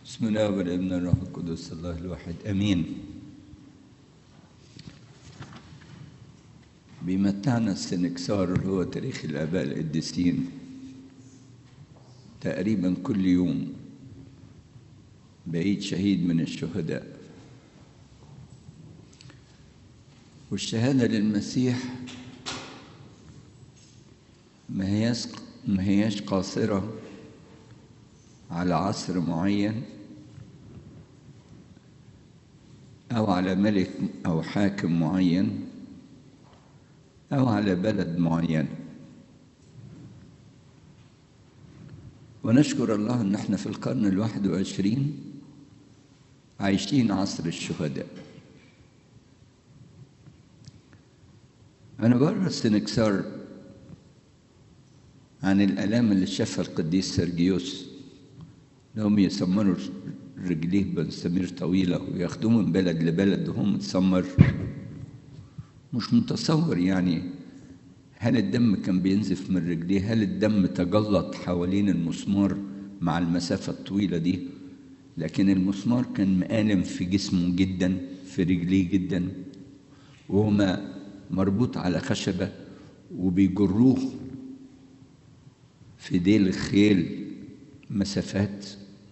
بسم الله والابن الروح القدس الله الواحد امين بيمتعنا السنكسار اللي هو تاريخ الاباء القديسين تقريبا كل يوم بعيد شهيد من الشهداء والشهادة للمسيح ما هياش ما هياش قاصرة على عصر معين أو على ملك أو حاكم معين أو على بلد معين ونشكر الله أن احنا في القرن الواحد وعشرين عايشين عصر الشهداء أنا بقرا السنكسار عن الآلام اللي شافها القديس سرجيوس لهم يسمروا رجليه بمسامير طويلة وياخدوه من بلد لبلد وهو متسمر مش متصور يعني هل الدم كان بينزف من رجليه هل الدم تجلط حوالين المسمار مع المسافة الطويلة دي لكن المسمار كان مآلم في جسمه جدا في رجليه جدا وهما مربوط على خشبة وبيجروه في ديل الخيل مسافات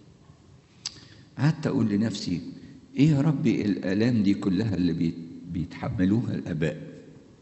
قعدت أقول لنفسي إيه يا ربي الآلام دي كلها اللي بيتحملوها الآباء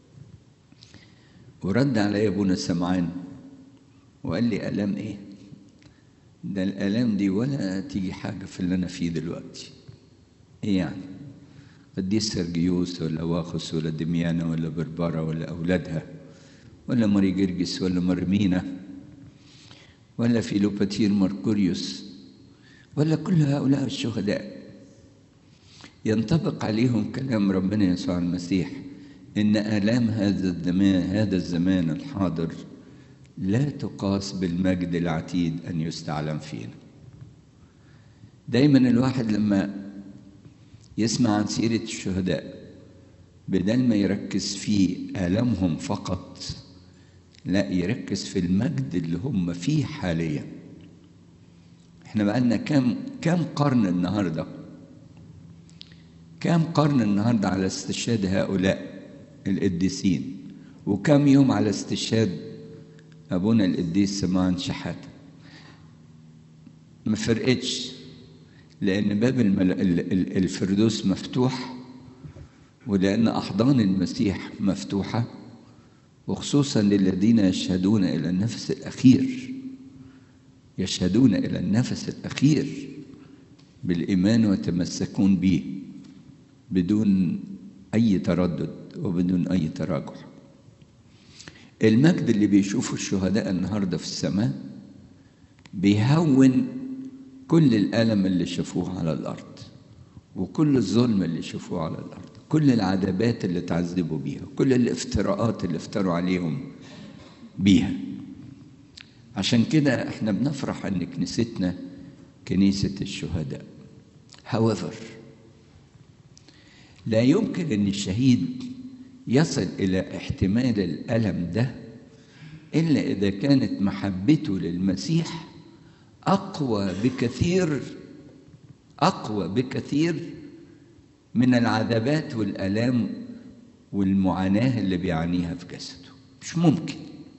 ورد علي أبونا سمعان وقال لي آلام إيه ده الآلام دي ولا تيجي حاجة في اللي أنا فيه دلوقتي إيه يعني قديس سرجيوس ولا واخس ولا دميانة ولا بربرة ولا أولادها ولا ماري جرجس ولا مرمينا ولا فيلوباتير مركوريوس ولا كل هؤلاء الشهداء ينطبق عليهم كلام ربنا يسوع المسيح إن آلام هذا الزمان هذا الزمان الحاضر لا تقاس بالمجد العتيد أن يستعلم فينا دايما الواحد لما يسمع عن سيرة الشهداء بدل ما يركز في آلامهم فقط لا يركز في المجد اللي هم فيه حاليا احنا بقالنا كام كام قرن النهارده كام قرن النهارده على استشهاد هؤلاء القديسين وكم يوم على استشهاد ابونا القديس سمعان شحاته ما فرقتش لان باب الفردوس مفتوح ولان احضان المسيح مفتوحه وخصوصا للذين يشهدون الى النفس الاخير يشهدون الى النفس الاخير بالايمان ويتمسكون به بدون اي تردد وبدون اي تراجع المجد اللي بيشوفه الشهداء النهارده في السماء بيهون كل الالم اللي شافوه على الارض وكل الظلم اللي شافوه على الارض كل العذابات اللي تعذبوا بيها كل الافتراءات اللي افتروا عليهم بيها عشان كده احنا بنفرح ان كنيستنا كنيسة الشهداء however لا يمكن ان الشهيد يصل الى احتمال الالم ده الا اذا كانت محبته للمسيح اقوى بكثير اقوى بكثير من العذابات والالام والمعاناه اللي بيعانيها في جسده مش ممكن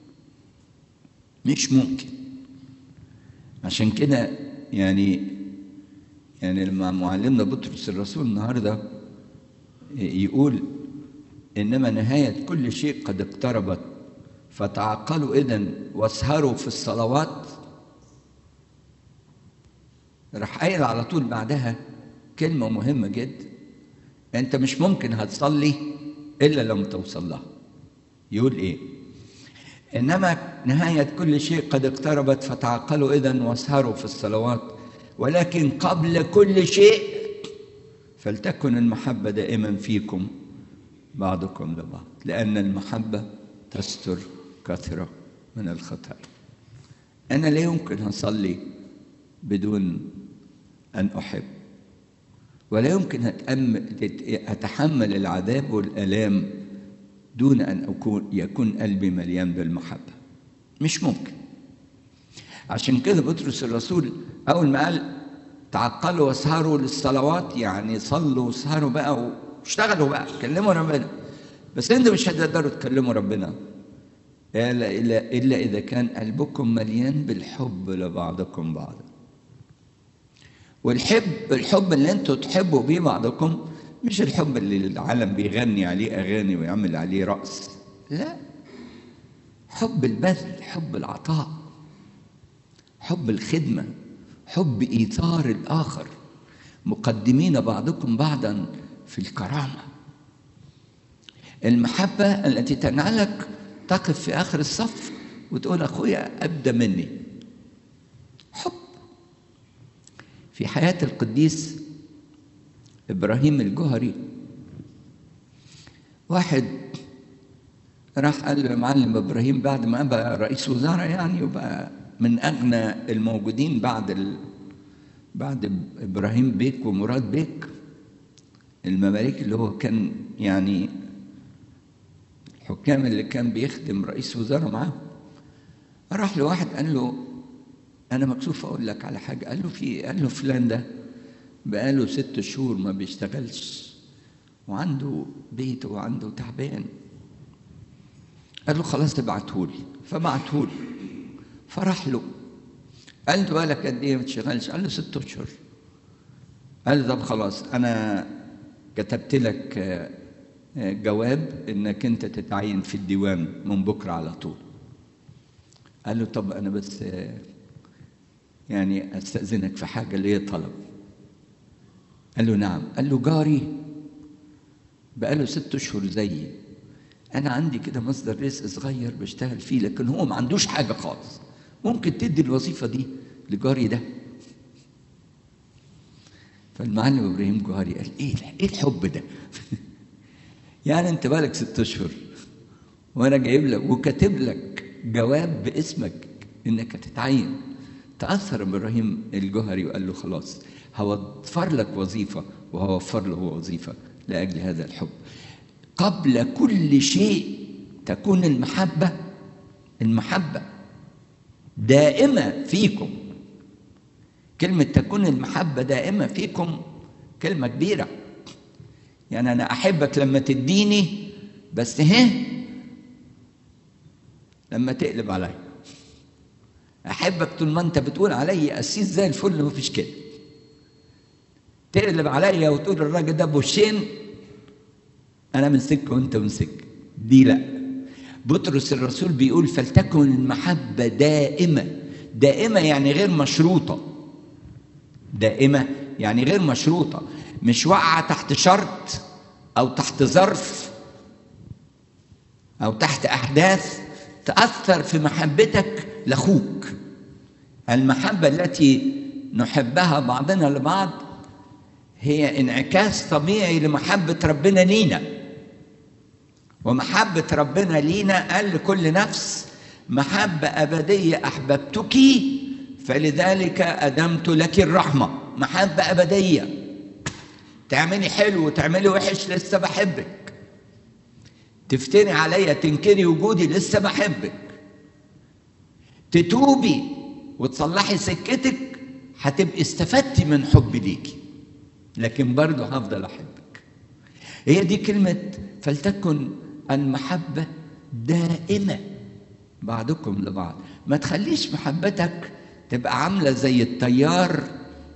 مش ممكن عشان كده يعني يعني لما معلمنا بطرس الرسول النهارده يقول انما نهايه كل شيء قد اقتربت فتعقلوا اذا واسهروا في الصلوات راح قايل على طول بعدها كلمه مهمه جدا انت مش ممكن هتصلي الا لما توصل لها يقول ايه انما نهايه كل شيء قد اقتربت فتعقلوا اذا واسهروا في الصلوات ولكن قبل كل شيء فلتكن المحبه دائما فيكم بعضكم لبعض لان المحبه تستر كثره من الخطايا انا لا يمكن اصلي بدون ان احب ولا يمكن اتحمل العذاب والالام دون ان اكون يكون قلبي مليان بالمحبه مش ممكن عشان كده بطرس الرسول اول ما قال تعقلوا واسهروا للصلوات يعني صلوا واسهروا بقى واشتغلوا بقى كلموا ربنا بس انتوا مش هتقدروا تكلموا ربنا إلا, إلا, إلا إذا كان قلبكم مليان بالحب لبعضكم بعضا والحب الحب اللي انتوا تحبوا بيه بعضكم مش الحب اللي العالم بيغني عليه أغاني ويعمل عليه رقص لا حب البذل حب العطاء حب الخدمة حب إيثار الآخر مقدمين بعضكم بعضا في الكرامة المحبة التي تجعلك تقف في آخر الصف وتقول أخويا أبدى مني حب في حياة القديس إبراهيم الجهري واحد راح قال له يا معلم إبراهيم بعد ما بقى رئيس وزراء يعني وبقى من أغنى الموجودين بعد ال... بعد إبراهيم بيك ومراد بيك المماليك اللي هو كان يعني الحكام اللي كان بيخدم رئيس وزراء معاه راح لواحد قال له انا مكسوف اقول لك على حاجه قال له في قال له فلان ده بقاله ست شهور ما بيشتغلش وعنده بيت وعنده تعبان قال له خلاص ابعته لي فبعته له فراح له قال له بالك قد ايه ما تشتغلش قال له ست اشهر قال له طب خلاص انا كتبت لك جواب انك انت تتعين في الديوان من بكره على طول قال له طب انا بس يعني استاذنك في حاجه ليه طلب قال له نعم قال له جاري بقاله ست اشهر زيي انا عندي كده مصدر رزق صغير بشتغل فيه لكن هو ما عندوش حاجه خالص ممكن تدي الوظيفه دي لجاري ده فالمعلم ابراهيم جوهري قال ايه ايه الحب ده يعني انت بالك ست اشهر وانا جايب لك وكاتب لك جواب باسمك انك هتتعين تاثر ابراهيم الجوهري وقال له خلاص هوفر لك وظيفه وهوفر له وظيفه لاجل هذا الحب قبل كل شيء تكون المحبه المحبه دائمه فيكم كلمه تكون المحبه دائمه فيكم كلمه كبيره يعني انا احبك لما تديني بس ها لما تقلب عليا احبك طول ما انت بتقول عليا قسيس زي الفل مفيش كده تقلب عليا وتقول الراجل ده بوشين انا من سكه وانت من سكه دي لا بطرس الرسول بيقول فلتكن المحبه دائمه دائمه يعني غير مشروطه دائمه يعني غير مشروطه مش واقعه تحت شرط او تحت ظرف او تحت احداث تاثر في محبتك لاخوك المحبه التي نحبها بعضنا لبعض هي انعكاس طبيعي لمحبه ربنا لينا ومحبه ربنا لينا قال لكل نفس محبه ابديه احببتك فلذلك ادمت لك الرحمه محبه ابديه تعملي حلو وتعملي وحش لسه بحبك تفتني عليا تنكري وجودي لسه بحبك تتوبي وتصلحي سكتك هتبقي استفدتي من حبي ليكي لكن برضه هفضل احبك هي دي كلمه فلتكن المحبه دائمه بعضكم لبعض ما تخليش محبتك تبقى عامله زي التيار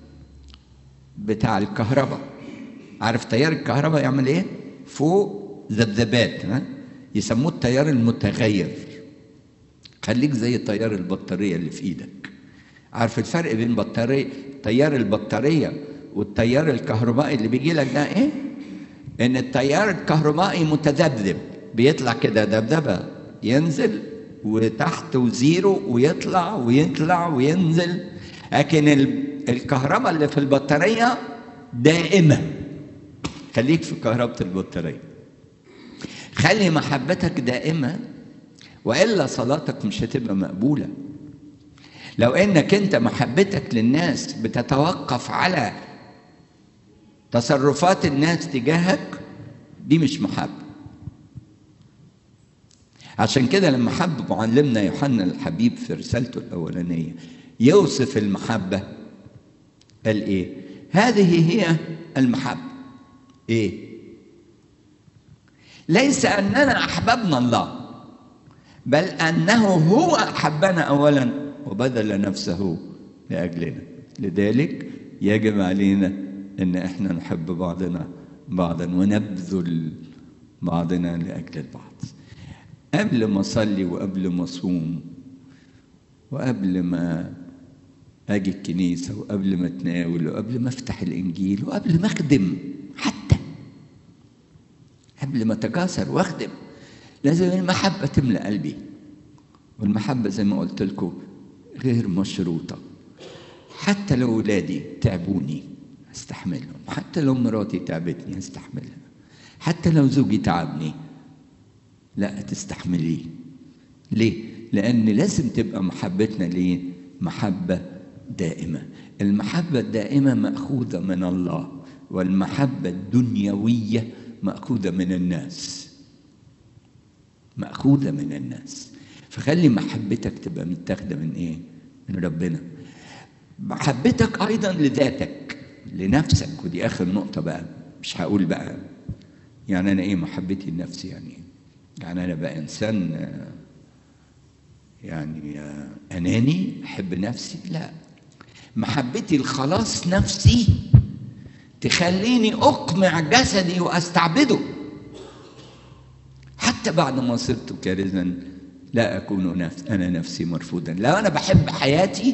بتاع الكهرباء عارف تيار الكهرباء يعمل ايه فوق ذبذبات ها يسموه التيار المتغير خليك زي تيار البطاريه اللي في ايدك عارف الفرق بين بطاريه تيار البطاريه والتيار الكهربائي اللي بيجي لك ده ايه ان التيار الكهربائي متذبذب بيطلع كده ذبذبه ينزل وتحت وزيرو ويطلع ويطلع وينزل لكن الكهرباء اللي في البطاريه دائمه خليك في كهرباء البطاريه خلي محبتك دائمه والا صلاتك مش هتبقى مقبوله لو انك انت محبتك للناس بتتوقف على تصرفات الناس تجاهك دي مش محبه عشان كده لما حب معلمنا يوحنا الحبيب في رسالته الاولانيه يوصف المحبه قال ايه هذه هي المحبه ايه ليس اننا احببنا الله بل انه هو احبنا اولا وبذل نفسه لاجلنا لذلك يجب علينا ان احنا نحب بعضنا بعضا ونبذل بعضنا لاجل البعض قبل ما اصلي وقبل ما اصوم وقبل ما اجي الكنيسه وقبل ما اتناول وقبل ما افتح الانجيل وقبل ما اخدم حتى قبل ما اتكاثر واخدم لازم المحبه تملى قلبي والمحبه زي ما قلت لكم غير مشروطه حتى لو ولادي تعبوني استحملهم حتى لو مراتي تعبتني استحملها حتى لو زوجي تعبني لا تستحمليه ليه لان لازم تبقى محبتنا ليه محبه دائمه المحبه الدائمه ماخوذه من الله والمحبه الدنيويه ماخوذه من الناس ماخوذه من الناس فخلي محبتك تبقى متاخده من ايه من ربنا محبتك ايضا لذاتك لنفسك ودي اخر نقطه بقى مش هقول بقى يعني انا ايه محبتي لنفسي يعني يعني انا بقى انسان يعني اناني احب نفسي لا محبتي الخلاص نفسي تخليني اقمع جسدي واستعبده حتى بعد ما صرت كارزا لا اكون نفس انا نفسي مرفوضا لو انا بحب حياتي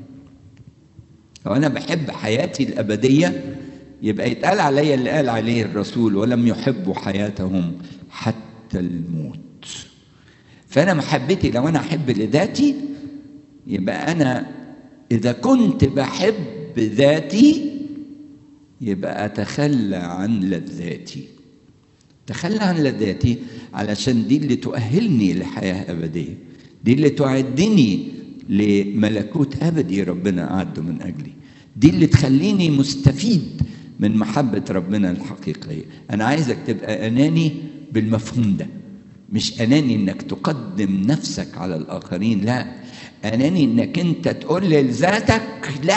لو انا بحب حياتي الابديه يبقى يتقال عليا اللي قال عليه الرسول ولم يحبوا حياتهم حتى الموت فانا محبتي لو انا احب لذاتي يبقى انا اذا كنت بحب ذاتي يبقى اتخلى عن لذاتي تخلى عن لذاتي علشان دي اللي تؤهلني لحياه ابديه دي اللي تعدني لملكوت ابدي ربنا اعده من اجلي دي اللي تخليني مستفيد من محبه ربنا الحقيقيه انا عايزك تبقى اناني بالمفهوم ده مش اناني انك تقدم نفسك على الاخرين لا اناني انك انت تقول لذاتك لا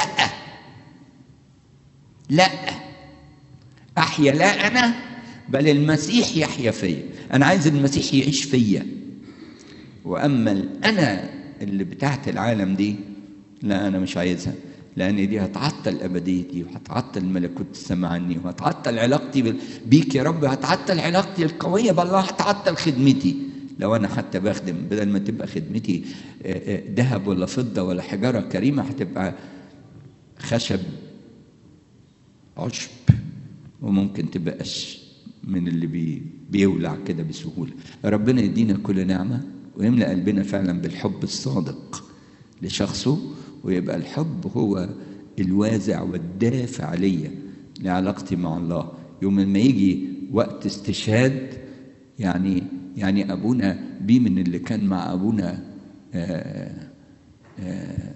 لا احيا لا انا بل المسيح يحيا فيا انا عايز المسيح يعيش فيا واما الانا اللي بتاعت العالم دي لا انا مش عايزها لان دي هتعطل ابديتي وهتعطل ملكوت السماء عني وهتعطل علاقتي بيك يا رب هتعطل علاقتي القويه بالله هتعطل خدمتي لو انا حتى بخدم بدل ما تبقى خدمتي ذهب ولا فضه ولا حجاره كريمه هتبقى خشب عشب وممكن تبقاش من اللي بي بيولع كده بسهوله ربنا يدينا كل نعمه ويملا قلبنا فعلا بالحب الصادق لشخصه ويبقى الحب هو الوازع والدافع ليا لعلاقتي مع الله يوم ما يجي وقت استشهاد يعني يعني ابونا بي من اللي كان مع ابونا آآ آآ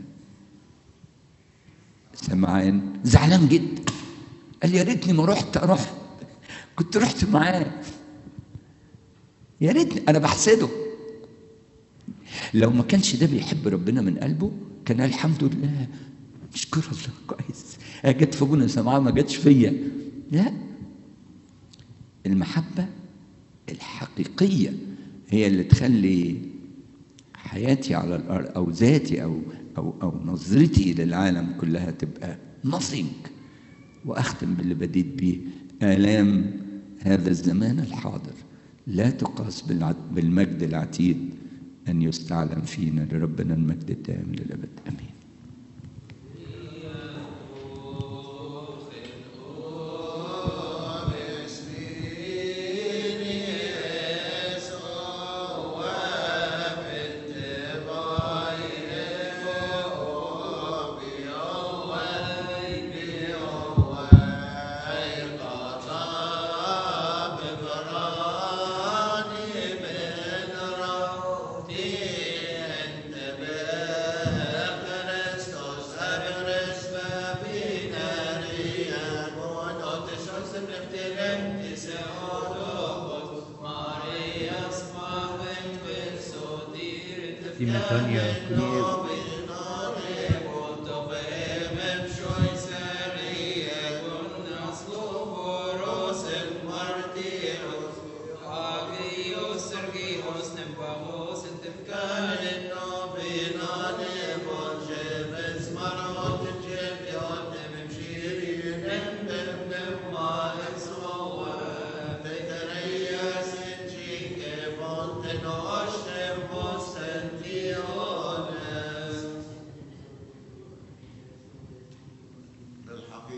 سمعان زعلان جدا قال يا ريتني ما رحت رحت كنت رحت معاه يا ريتني انا بحسده لو ما كانش ده بيحب ربنا من قلبه كان الحمد لله اشكر الله كويس جت في ابونا سمعان ما جاتش فيا لا المحبه الحقيقيه هي اللي تخلي حياتي على الارض او ذاتي او او او نظرتي للعالم كلها تبقى nothing واختم باللي بديت بيه الام هذا الزمان الحاضر لا تقاس بالمجد العتيد ان يستعلم فينا لربنا المجد الدائم للابد امين Timotania, Tania,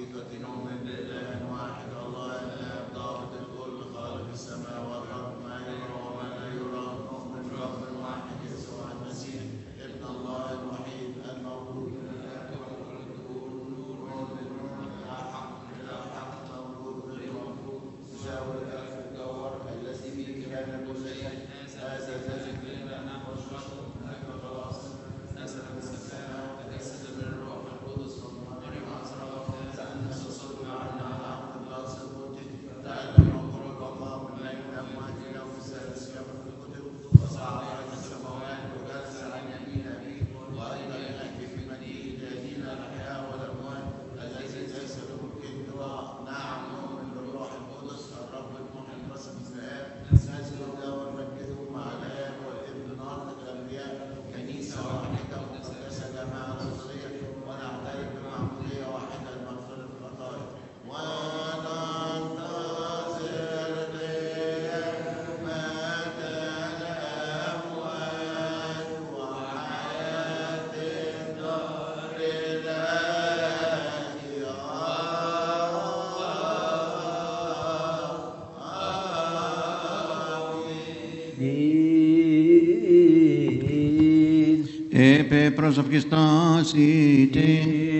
حقيقة نؤمن بإله واحد الله الآب ضابط الكل خالق السماء والأرض ما يرى وما لا يرى نؤمن برب واحد يسوع المسيح ابن الله الوحيد المولود من الآب قبل الدهور نور من نور لا حق لا حق مولود غير مولود يساوي الألف الجوهر الذي به كان كل شيء هذا الذي فينا نحن البشر نحن خلاص نزل من السماء وتجسد من الروح القدس مريم عذراء تأنس وصلنا عنا على عبد الله الصدوقي تعلم عمر الله من بين الأموات له الثالث كما في الكتب وصعد إلى السماوات وجلس عن يمين أبيه وأيضا يأتي في مجيء الذين الأحياء والأموات الذي ليس له ملك دعاء نعم نؤمن بالروح القدس الرب المحيي القسم الآب نازل الله ونمجده مع الآب والابن ناطق الأنبياء كنيسة واحدة مقدسة جماعة رسولية ونعترف بمعمودية واحدة لمغفرة الخطايا وننتظر قيامة الأموات وحياة الدار Επέ προσευχιστάσιτε,